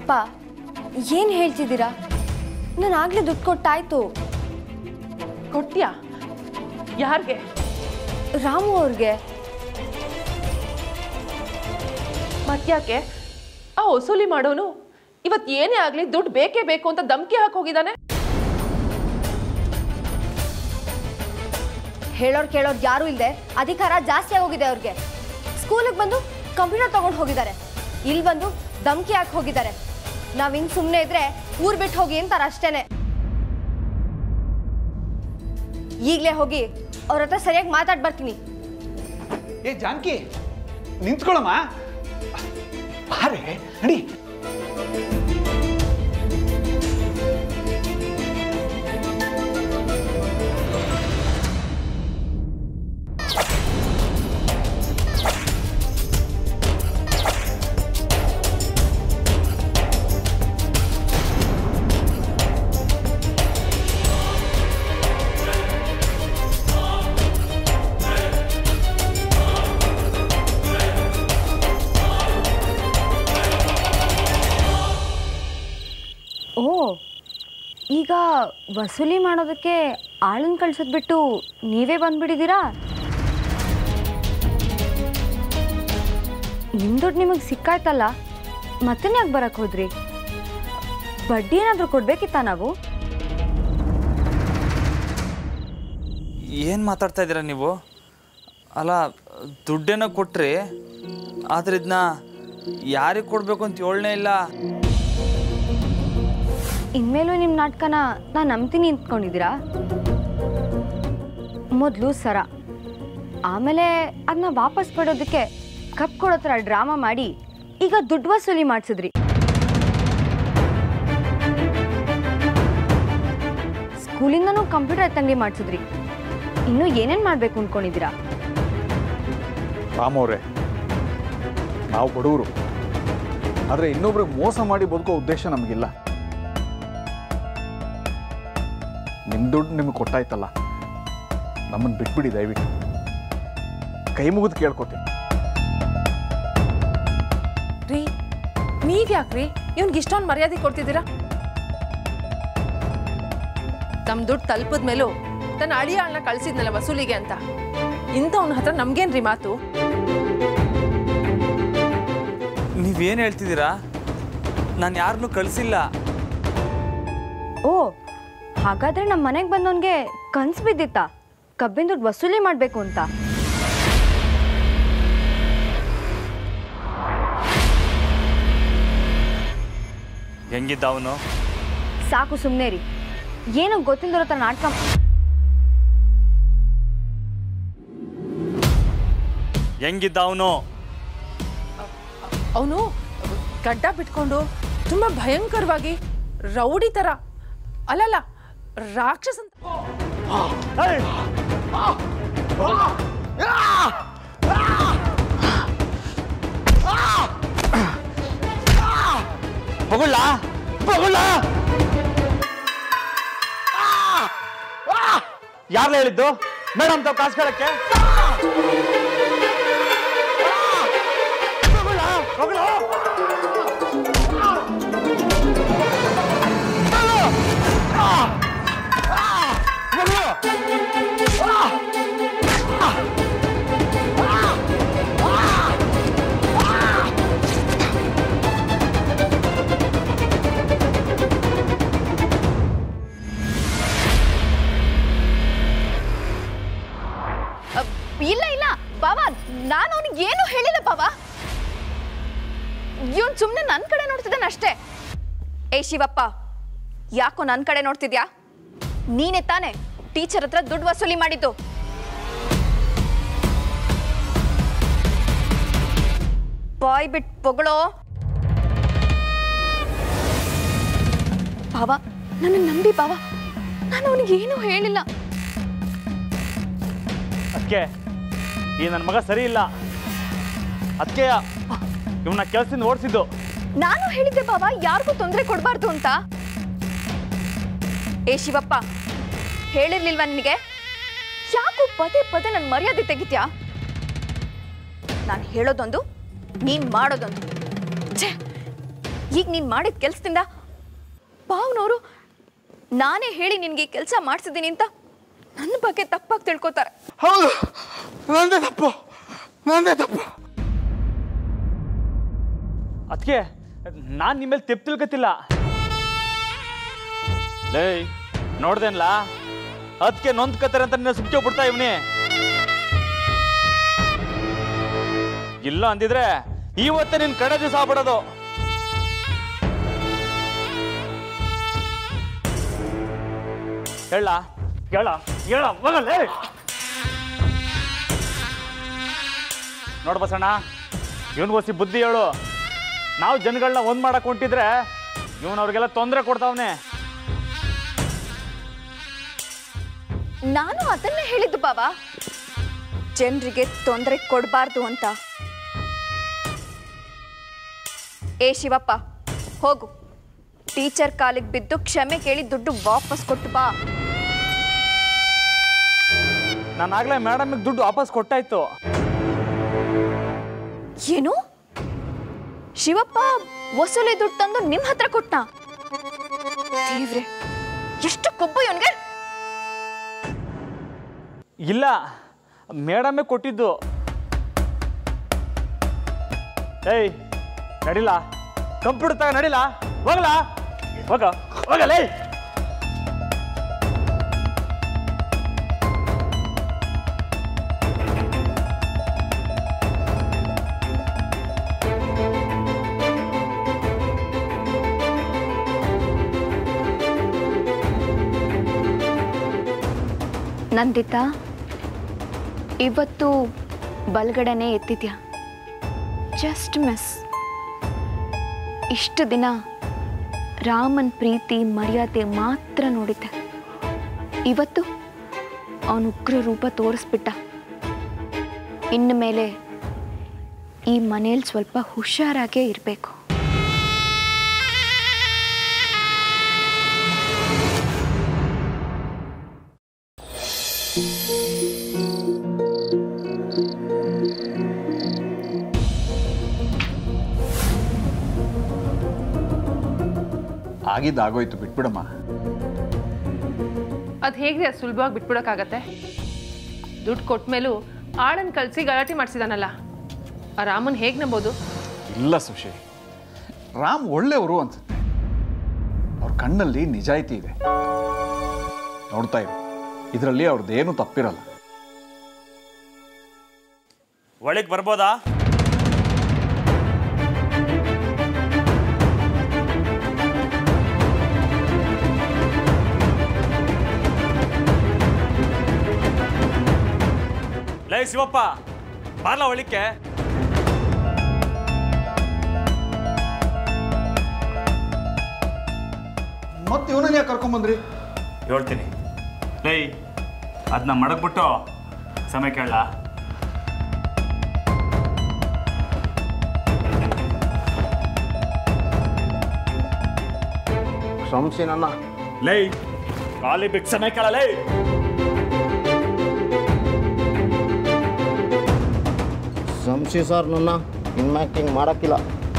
ಅಪ್ಪ ಏನು ಹೇಳ್ತಿದ್ದೀರಾ ನಾನು ಆಗಲೇ ದುಡ್ಡು ಕೊಟ್ಟಾಯ್ತು ಕೊಟ್ಯಾ ಯಾರಿಗೆ ರಾಮು ಅವ್ರಿಗೆ ಮತ್ಯಾಕೆ ಆ ವಸೂಲಿ ಮಾಡೋನು ಇವತ್ತು ಏನೇ ಆಗಲಿ ದುಡ್ಡು ಬೇಕೇ ಬೇಕು ಅಂತ ಧಮ್ಕಿ ಹಾಕಿ ಹೋಗಿದ್ದಾನೆ ಹೇಳೋರು ಕೇಳೋರು ಯಾರೂ ಇಲ್ಲದೆ ಅಧಿಕಾರ ಜಾಸ್ತಿ ಆಗೋಗಿದೆ ಅವ್ರಿಗೆ ಸ್ಕೂಲಿಗೆ ಬಂದು ಕಂಪ್ಯೂಟರ್ ತಗೊಂಡು ಹೋಗಿದ್ದಾರೆ ಇಲ್ಲಿ ಬಂದು ಧಮ್ಕಿ ಹಾಕಿ ಹೋಗಿದ್ದಾರೆ ನಾವು ಹಿಂಗೆ ಸುಮ್ಮನೆ ಇದ್ರೆ ಊರ್ ಬಿಟ್ಟು ಹೋಗಿ ಅಂತಾರೆ ಅಷ್ಟೇನೆ ಈಗಲೇ ಹೋಗಿ ಅವ್ರ ಹತ್ರ ಸರಿಯಾಗಿ ಮಾತಾಡ್ ಬರ್ತೀನಿ ಏ ಜಾನಕಿ ನಿಂತ್ಕೊಳಮ್ಮ ಬಾರೆ ನಡಿ ಓ ಈಗ ವಸೂಲಿ ಮಾಡೋದಕ್ಕೆ ಆಳನ್ ಕಳ್ಸೋದ್ ಬಿಟ್ಟು ನೀವೇ ಬಂದ್ಬಿಟ್ಟಿದ್ದೀರಾ ನಿಮ್ಮ ದುಡ್ಡು ನಿಮಗೆ ಸಿಕ್ಕಾಯ್ತಲ್ಲ ಮತ್ತೆ ಯಾಕೆ ಬರಕ್ಕೆ ಹೋದ್ರಿ ಬಡ್ಡಿ ಏನಾದರೂ ಕೊಡ್ಬೇಕಿತ್ತ ನಾವು ಏನು ಮಾತಾಡ್ತಾ ಇದ್ದೀರಾ ನೀವು ಅಲ್ಲ ದುಡ್ಡೇನೋ ಕೊಟ್ರಿ ಆದ್ರೆ ಇದನ್ನ ಯಾರಿಗೆ ಕೊಡಬೇಕು ಅಂತ ಯೋಳನೇ ಇಲ್ಲ ಇನ್ಮೇಲೂ ನಿಮ್ಮ ನಾಟಕನ ನಾನು ನಂಬ್ತೀನಿ ಅಂದ್ಕೊಂಡಿದ್ದೀರಾ ಮೊದಲು ಸರ ಆಮೇಲೆ ಅದನ್ನ ವಾಪಸ್ ಪಡೋದಕ್ಕೆ ಕಪ್ ಕೊಡೋ ಥರ ಡ್ರಾಮಾ ಮಾಡಿ ಈಗ ದುಡ್ಡು ವಸೂಲಿ ಮಾಡಿಸಿದ್ರಿ ಸ್ಕೂಲಿಂದನೂ ಕಂಪ್ಯೂಟರ್ ಎತ್ತಂಗಡಿ ಮಾಡಿಸಿದ್ರಿ ಇನ್ನೂ ಏನೇನು ಮಾಡಬೇಕು ಅಂದ್ಕೊಂಡಿದ್ದೀರಾ ರಾಮವ್ರೆ ನಾವು ಬಡವರು ಆದರೆ ಇನ್ನೊಬ್ರಿಗೆ ಮೋಸ ಮಾಡಿ ಬದುಕೋ ಉದ್ದೇಶ ನಮಗಿಲ್ಲ ನಿಮ್ಮ ದುಡ್ಡು ನಿಮಗೆ ಕೊಟ್ಟಾಯ್ತಲ್ಲ ನಮ್ಮನ್ನು ಬಿಟ್ಬಿಡಿ ದಯವಿಟ್ಟು ಕೈ ಮುಗಿದು ಕೇಳ್ಕೊತೀನಿ ರೀ ನೀವ್ ಯಾಕ್ರಿ ಇವ್ನಿಗೆ ಇಷ್ಟೊಂದು ಮರ್ಯಾದೆ ಕೊಡ್ತಿದ್ದೀರಾ ತಮ್ಮ ದುಡ್ಡು ತಲುಪಿದ ಮೇಲೂ ತನ್ನ ಅಳಿಯಾಳನ್ನ ಕಳ್ಸಿದ್ನಲ್ಲ ವಸೂಲಿಗೆ ಅಂತ ಇಂಥವ್ನ ಹತ್ರ ನಮ್ಗೇನ್ರಿ ಮಾತು ನೀವೇನು ಹೇಳ್ತಿದ್ದೀರಾ ನಾನು ಯಾರನ್ನೂ ಕಳಿಸಿಲ್ಲ ಓ ಹಾಗಾದ್ರೆ ನಮ್ಮ ಮನೆಗೆ ಬಂದವನಿಗೆ ಕನ್ಸು ಬಿದ್ದಿತ್ತಾ ಕಬ್ಬಿನ ದುಡ್ಡು ವಸೂಲಿ ಮಾಡಬೇಕು ಅಂತ ಹೆಂಗಿದ್ದ ಅವನು ಸಾಕು ಸುಮ್ಮನೆ ರೀ ಏನೋ ಗೊತ್ತಿಲ್ದಿರೋ ಥರ ನಾಟಕ ಹೆಂಗಿದ್ದ ಅವನು ಅವನು ಗಡ್ಡ ಬಿಟ್ಕೊಂಡು ತುಂಬಾ ಭಯಂಕರವಾಗಿ ರೌಡಿ ತರ ಅಲ್ಲಲ್ಲ ರಾಕ್ಷಸ ಅಂತ ಬಗುಳ್ಳ ಬಗುಳ್ಳ ಯಾರು ಹೇಳಿದ್ದು ಮೇಡಮ್ ತಾವು ಕಾಸು ಕೇಳಕ್ಕೆ ಬಗುಳ್ಳ, ಬಗುಳ್ಳ. ಅಬ್, ಇಲ್ಲ ಇಲ್ಲ ಬಾವಾ ನಾನು ಅವನಿಗೆ ಏನು ಹೇಳಿಲ್ಲ ಬಾವಾ ಇವನ್ ಸುಮ್ಮನೆ ನನ್ನ ಕಡೆ ನೋಡ್ತಿದ್ದಾನೆ ಅಷ್ಟೇ ಏ ಶಿವಪ್ಪ ಯಾಕೋ ನನ್ನ ಕಡೆ ನೋಡ್ತಿದ್ಯಾ ನೀನೇ ತಾನೇ ಟೀಚರ್ ಹತ್ರ ದುಡ್ಡು ವಸೂಲಿ ಮಾಡಿದ್ದು ಬಾಯ್ ಬಿಟ್ ಪೊಗಳೋ ಬಾವ ನನ್ನ ನಂಬಿ ಬಾವ ನಾನು ಅವನಿಗೆ ಏನೂ ಹೇಳಿಲ್ಲ ಅದಕ್ಕೆ ಈ ನನ್ನ ಮಗ ಸರಿ ಇಲ್ಲ ಅದಕ್ಕೆ ಇವನ್ನ ಕೆಲಸದಿಂದ ಓಡಿಸಿದ್ದು ನಾನು ಹೇಳಿದ್ದೆ ಬಾಬಾ ಯಾರಿಗೂ ತೊಂದರೆ ಕೊಡಬಾರ್ದು ಅಂತ ಏ ಶಿವಪ್ಪ ಹೇಳಿರ್ಲಿಲ್ವಾ ನಿನಗೆ ಯಾಕೋ ಪದೇ ಪದೇ ನನ್ನ ಮರ್ಯಾದೆ ತೆಗಿತ್ಯಾ ನಾನು ಹೇಳೋದೊಂದು ನೀನ್ ಮಾಡೋದೊಂದು ಛೇ ಈಗ ನೀನು ಮಾಡಿದ ಕೆಲಸದಿಂದ ಭಾವನವರು ನಾನೇ ಹೇಳಿ ನಿನಗೆ ಈ ಕೆಲಸ ಮಾಡಿಸಿದ್ದೀನಿ ಅಂತ ನನ್ನ ಬಗ್ಗೆ ತಪ್ಪಾಗಿ ತಿಳ್ಕೊತಾರೆ ಹೌದು ನಂದೇ ತಪ್ಪು ನಂದೇ ತಪ್ಪು ಅದಕ್ಕೆ ನಾನು ನಿಮ್ಮಲ್ಲಿ ತೆಪ್ಪು ತಿಳ್ಕತಿಲ್ಲ ಲೇ ನೋಡ್ದೇನ್ಲ ಅದಕ್ಕೆ ನೊಂದ್ಕತ್ತಾರೆ ಅಂತ ನಿನ್ನ ಸುಮ್ಕೆ ಬಿಡ್ತಾ ಇವನಿ ಇಲ್ಲ ಅಂದಿದ್ರೆ ಇವತ್ತೇ ನಿನ್ ಕಡೆ ದಿವಸ ಆಗ್ಬಿಡೋದು ಹೇಳ ಹೇಳ ಹೇಳ ಹೋಗಲ್ಲೇ ನೋಡ್ ಬಸಣ್ಣ ಇವನ್ಗೋಸಿ ಬುದ್ಧಿ ಹೇಳು ನಾವು ಜನಗಳನ್ನ ಒಂದ್ ಮಾಡಕ್ ಹೊಂಟಿದ್ರೆ ಇವನ್ ಅವ್ರಿಗೆಲ್ಲ ತೊಂದರೆ ಕೊಡ್ತಾವನೆ ನಾನು ಅದನ್ನೇ ಹೇಳಿದ್ದು ಬಾಬಾ ಜನರಿಗೆ ತೊಂದರೆ ಕೊಡಬಾರ್ದು ಅಂತ ಏ ಶಿವಪ್ಪ ಹೋಗು ಟೀಚರ್ ಕಾಲಿಗೆ ಬಿದ್ದು ಕ್ಷಮೆ ಕೇಳಿ ದುಡ್ಡು ವಾಪಸ್ ಕೊಟ್ಟು ಬಾ ನಾನು ಆಗ್ಲೇ ಮೇಡಮ್ಗೆ ದುಡ್ಡು ವಾಪಸ್ ಕೊಟ್ಟಾಯ್ತು ಏನು ಶಿವಪ್ಪ ವಸೂಲಿ ದುಡ್ಡು ತಂದು ನಿಮ್ ಹತ್ರ ಕೊಟ್ಟ ದೇವ್ರೆ ಎಷ್ಟು ಕೊಬ್ಬು ಇವನ್ಗೆ ಇಲ್ಲ ಮೇಡಮೇ ಕೊಟ್ಟಿದ್ದು ಏಯ್ ನಡಿಲ್ಲ ಕಂಪ್ಯೂಟರ್ ತಗ ನಡಿಲ್ಲ ಹೋಗಲ್ಲ ಹೋಗ ಹೋಗಲ್ಲ ಏಯ್ ನಂದಿತಾ ಇವತ್ತು ಬಲ್ಗಡೆನೆ ಎತ್ತಿದ್ಯಾ ಜಸ್ಟ್ ಮಿಸ್ ಇಷ್ಟು ದಿನ ರಾಮನ್ ಪ್ರೀತಿ ಮರ್ಯಾದೆ ಮಾತ್ರ ನೋಡಿದ್ದೆ ಇವತ್ತು ಅವನ ಉಗ್ರ ರೂಪ ತೋರಿಸ್ಬಿಟ್ಟ ಇನ್ನು ಮೇಲೆ ಈ ಮನೇಲಿ ಸ್ವಲ್ಪ ಹುಷಾರಾಗೇ ಇರಬೇಕು ಆಗಿದ್ದು ಆಗೋಯ್ತು ಬಿಟ್ಬಿಡಮ್ಮ ಅದು ಹೇಗೆ ಸುಲಭವಾಗಿ ಬಿಟ್ಬಿಡೋಕ್ಕಾಗತ್ತೆ ದುಡ್ಡು ಕೊಟ್ಟ ಮೇಲೂ ಆಳನ್ನು ಕಳಿಸಿ ಗಲಾಟೆ ಮಾಡಿಸಿದಾನಲ್ಲ ಆ ರಾಮನ್ ಹೇಗೆ ನಂಬೋದು ಇಲ್ಲ ಸುಶಿ ರಾಮ್ ಒಳ್ಳೆಯವರು ಅನ್ಸುತ್ತೆ ಅವ್ರ ಕಣ್ಣಲ್ಲಿ ನಿಜಾಯಿತಿ ಇದೆ ನೋಡ್ತಾ ಇರು ಇದರಲ್ಲಿ ಅವ್ರದ್ದೇನು ತಪ್ಪಿರಲ್ಲ ಒಳಗೆ ಬರ್ಬೋದಾ ಲೈ ಶಿವಪ್ಪ ಬಾರ್ಲ ಒಳಿಕೆ ಮತ್ತೆ ಇವನನ್ನ ಯಾಕೆ ಕರ್ಕೊಂಬಂದ್ರಿ ಹೇಳ್ತೀನಿ ಲೈ ಅದನ್ನ ಮಡಗ್ಬಿಟ್ಟು ಸಮಯ ಕೇಳಲ್ಲ ಕ್ಷಮಿಸಿ ನನ್ನ ಲೈ ಖಾಲಿ ಬಿಟ್ಟು ಸಮಯ ಕೇಳಲ್ಲ ಕ್ಷಮಿಸಿ ಸರ್ ನನ್ನ ಇನ್ಮ್ಯಾಕ್ ಹಿಂಗೆ ಮಾಡೋಕ್ಕಿಲ್ಲ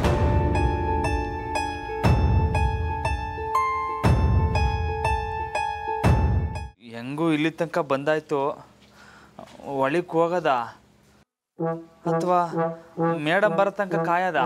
ಹೆಂಗೂ ಇಲ್ಲಿ ತನಕ ಬಂದಾಯ್ತು ಒಳಗೆ ಹೋಗದ ಅಥವಾ ಮೇಡಮ್ ಬರೋ ತನಕ ಕಾಯದ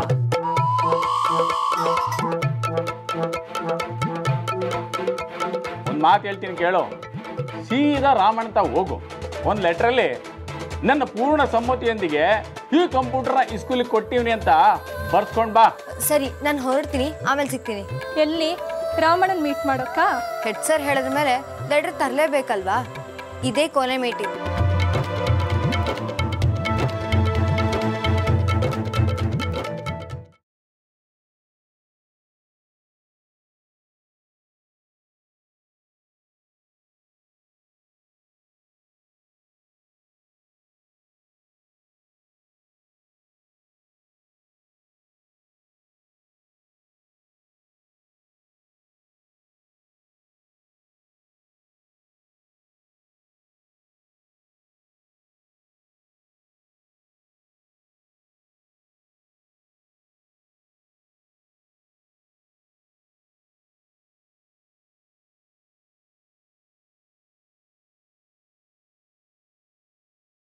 ಒಂದು ಮಾತು ಹೇಳ್ತೀನಿ ಕೇಳು ಸೀದಾ ರಾಮಣ್ಣ ತಾ ಹೋಗು ಒಂದು ಲೆಟ್ರಲ್ಲಿ ನನ್ನ ಪೂರ್ಣ ಸಮ್ಮತಿಯೊಂದಿಗೆ ಈ ಕಂಪ್ಯೂಟರ್ನ ಇಸ್ಕೂಲಿಗೆ ಕೊಟ್ಟಿವ್ನಿ ಅಂತ ಬರ್ಸ್ಕೊಂಡು ಬಾ ಸರಿ ನಾನು ಹೊರಡ್ತೀನಿ ಆಮೇಲೆ ಸಿಗ್ತೀನಿ ಎಲ್ಲಿ ರಾಮಣ್ಣನ್ ಮೀಟ್ ಮಾಡೋಕ್ಕಾ ಹೆಡ್ ಸರ್ ಹೇಳಿದ ಮೇಲೆ ಲೆಟ್ರ್ ತರಲೇಬೇಕಲ್ವಾ ಇದೇ ಕೊನೆ ಮೀಟಿಂಗ್